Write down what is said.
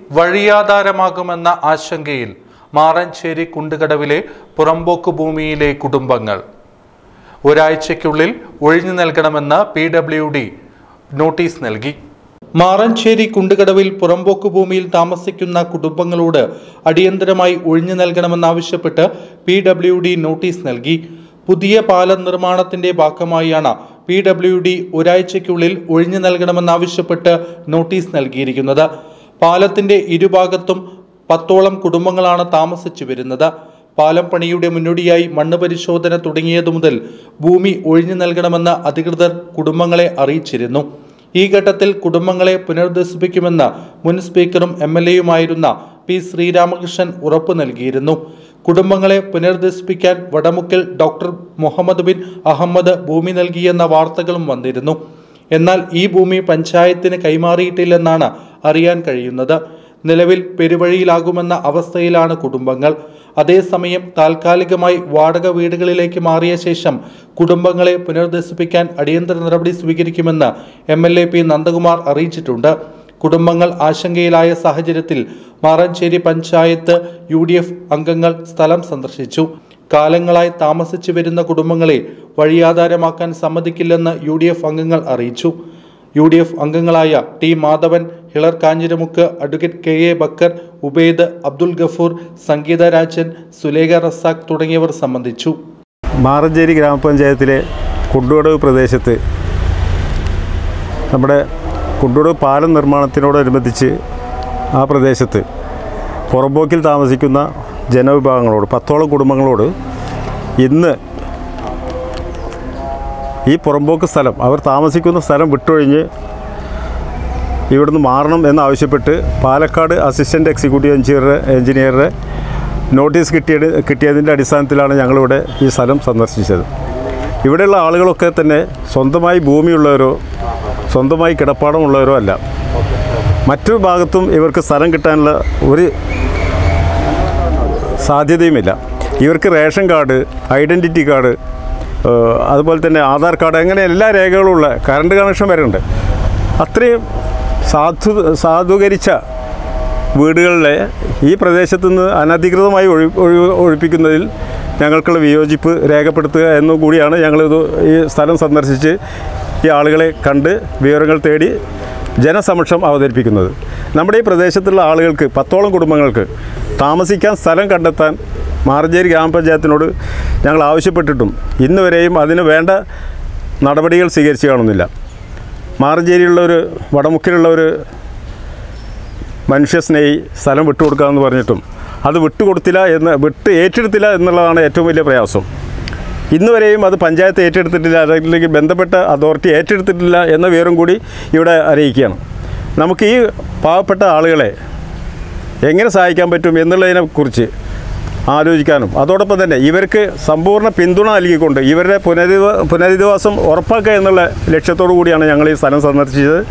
വഴിയാധാരമാകുമെന്ന ആശങ്കയിൽ മാറഞ്ചേരി കുണ്ടുകടവിലെ പുറമ്പോക്ക് ഭൂമിയിലെ കുടുംബങ്ങൾ ഒരാഴ്ചയ്ക്കുള്ളിൽ ഒഴിഞ്ഞു നൽകണമെന്ന് പി ഡബ്ല്യു ഡി നോട്ടീസ് നൽകി മാറഞ്ചേരി കുണ്ടുകടവിൽ പുറമ്പോക്ക് ഭൂമിയിൽ താമസിക്കുന്ന കുടുംബങ്ങളോട് അടിയന്തരമായി ഒഴിഞ്ഞു നൽകണമെന്നാവശ്യപ്പെട്ട് പി ഡബ്ല്യു ഡി നോട്ടീസ് നൽകി പുതിയ പാലം നിർമ്മാണത്തിന്റെ ഭാഗമായാണ് പി ഡബ്ല്യു ഡി ഒരാഴ്ചയ്ക്കുള്ളിൽ ഒഴിഞ്ഞു നൽകണമെന്നാവശ്യപ്പെട്ട് നോട്ടീസ് നൽകിയിരിക്കുന്നത് പാലത്തിന്റെ ഇരുഭാഗത്തും പത്തോളം കുടുംബങ്ങളാണ് താമസിച്ചു വരുന്നത് പാലം പണിയുടെ മുന്നോടിയായി മണ്ണ് പരിശോധന തുടങ്ങിയതു മുതൽ ഭൂമി ഒഴിഞ്ഞു നൽകണമെന്ന് അധികൃതർ കുടുംബങ്ങളെ അറിയിച്ചിരുന്നു ഈ ഘട്ടത്തിൽ കുടുംബങ്ങളെ പുനർദർശിപ്പിക്കുമെന്ന് മുൻ സ്പീക്കറും എം എൽ എയുമായിരുന്ന പി ശ്രീരാമകൃഷ്ണൻ ഉറപ്പു നൽകിയിരുന്നു കുടുംബങ്ങളെ പുനർദർശിപ്പിക്കാൻ വടമുക്കൽ ഡോക്ടർ മുഹമ്മദ് ബിൻ അഹമ്മദ് ഭൂമി നൽകിയെന്ന വാർത്തകളും വന്നിരുന്നു എന്നാൽ ഈ ഭൂമി പഞ്ചായത്തിന് കൈമാറിയിട്ടില്ലെന്നാണ് അറിയാൻ കഴിയുന്നത് നിലവിൽ പെരുവഴിയിലാകുമെന്ന അവസ്ഥയിലാണ് കുടുംബങ്ങൾ അതേസമയം താൽക്കാലികമായി വാടക വീടുകളിലേക്ക് മാറിയ ശേഷം കുടുംബങ്ങളെ പുനർദർശിപ്പിക്കാൻ അടിയന്തര നടപടി സ്വീകരിക്കുമെന്ന് M L A P Nandakumar അറിയിച്ചിട്ടുണ്ട് കുടുംബങ്ങൾ ആശങ്കയിലായ സാഹചര്യത്തിൽ Maranchery panchayat U D F അംഗങ്ങൾ സ്ഥലം സന്ദർശിച്ചു കാലങ്ങളായി താമസിച്ചു വരുന്ന കുടുംബങ്ങളെ വഴിയാധാരമാക്കാൻ സമ്മതിക്കില്ലെന്ന് യു ഡി എഫ് അംഗങ്ങൾ അറിയിച്ചു യു ഡി എഫ് അംഗങ്ങളായ T Madhavan Hilar Kanjiramukku advocate K A Bakkar Ubaid Abdul Gafoor Sangeetha Rajan Sulekha Razak തുടങ്ങിയവർ സംബന്ധിച്ചു മാറഞ്ചേരി ഗ്രാമപഞ്ചായത്തിലെ കുണ്ടോടവ് പ്രദേശത്ത് നമ്മുടെ കുണ്ടോടവ് പാലം നിർമ്മാണത്തിനോടനുബന്ധിച്ച് ആ പ്രദേശത്ത് പുറമ്പോക്കിൽ താമസിക്കുന്ന ജനവിഭാഗങ്ങളോട് പത്തോളം കുടുംബങ്ങളോട് ഇന്ന് ഈ പുറമ്പോക്ക് സ്ഥലം അവർ താമസിക്കുന്ന സ്ഥലം വിട്ടൊഴിഞ്ഞ് ഇവിടുന്ന് മാറണം എന്നാവശ്യപ്പെട്ട് പാലക്കാട് അസിസ്റ്റൻ്റ് എക്സിക്യൂട്ടീവ് എഞ്ചിനീയർ എഞ്ചിനീയറുടെ നോട്ടീസ് കിട്ടിയത് കിട്ടിയതിൻ്റെ അടിസ്ഥാനത്തിലാണ് ഞങ്ങളിവിടെ ഈ സ്ഥലം സന്ദർശിച്ചത് ഇവിടെയുള്ള ആളുകളൊക്കെ തന്നെ സ്വന്തമായി ഭൂമിയുള്ളവരോ സ്വന്തമായി കിടപ്പാടമുള്ളവരോ അല്ല മറ്റൊരു ഭാഗത്തും ഇവർക്ക് സ്ഥലം കിട്ടാനുള്ള ഒരു സാധ്യതയുമില്ല ഇവർക്ക് റേഷൻ കാർഡ് ഐഡൻറ്റിറ്റി കാർഡ് ഏഹ്, അതുപോലെ തന്നെ ആധാർ കാർഡ് അങ്ങനെ എല്ലാ രേഖകളും ഉള്ള കറണ്ട് കണക്ഷൻ വരെ ഉണ്ട് അത്രയും സാധു സാധൂകരിച്ച വീടുകളിലെ ഈ പ്രദേശത്തു നിന്ന് അനധികൃതമായി ഒഴി ഒഴി ഒഴിപ്പിക്കുന്നതിൽ ഞങ്ങൾക്കുള്ള വിയോജിപ്പ് രേഖപ്പെടുത്തുക എന്നു കൂടിയാണ് ഞങ്ങളിത് ഈ സ്ഥലം സന്ദർശിച്ച് ഈ ആളുകളെ കണ്ട് വിവരങ്ങൾ തേടി ജനസമക്ഷം അവതരിപ്പിക്കുന്നത് നമ്മുടെ ഈ പ്രദേശത്തുള്ള ആളുകൾക്ക് പത്തോളം കുടുംബങ്ങൾക്ക് താമസിക്കാൻ സ്ഥലം കണ്ടെത്താൻ മാറഞ്ചേരി ഗ്രാമപഞ്ചായത്തിനോട് ഞങ്ങൾ ആവശ്യപ്പെട്ടിട്ടും ഇന്ന് വരെയും അതിന് വേണ്ട നടപടികൾ സ്വീകരിച്ചു കാണുന്നില്ല മാറഞ്ചേരിയുള്ള ഒരു വടമുക്കിലുള്ള ഒരു മനുഷ്യസ്നേഹി സ്ഥലം വിട്ടുകൊടുക്കാമെന്ന് പറഞ്ഞിട്ടും അത് വിട്ടുകൊടുത്തില്ല എന്ന് വിട്ട് ഏറ്റെടുത്തില്ല എന്നുള്ളതാണ് ഏറ്റവും വലിയ പ്രയാസം ഇന്ന് വരെയും അത് പഞ്ചായത്ത് ഏറ്റെടുത്തിട്ടില്ല അല്ലെങ്കിൽ ബന്ധപ്പെട്ട അതോറിറ്റി ഏറ്റെടുത്തിട്ടില്ല എന്ന വിവരം കൂടി ഇവിടെ അറിയിക്കുകയാണ് നമുക്ക് ഈ പാവപ്പെട്ട ആളുകളെ എങ്ങനെ സഹായിക്കാൻ പറ്റും എന്നുള്ളതിനെക്കുറിച്ച് ആലോചിക്കാനും അതോടൊപ്പം തന്നെ ഇവർക്ക് സമ്പൂർണ്ണ പിന്തുണ നൽകിക്കൊണ്ട് ഇവരുടെ പുനരധിവ പുനരധിവാസം ഉറപ്പാക്കുക എന്നുള്ള ലക്ഷ്യത്തോടു കൂടിയാണ് ഞങ്ങൾ ഈ സ്ഥലം സന്ദർശിച്ചത്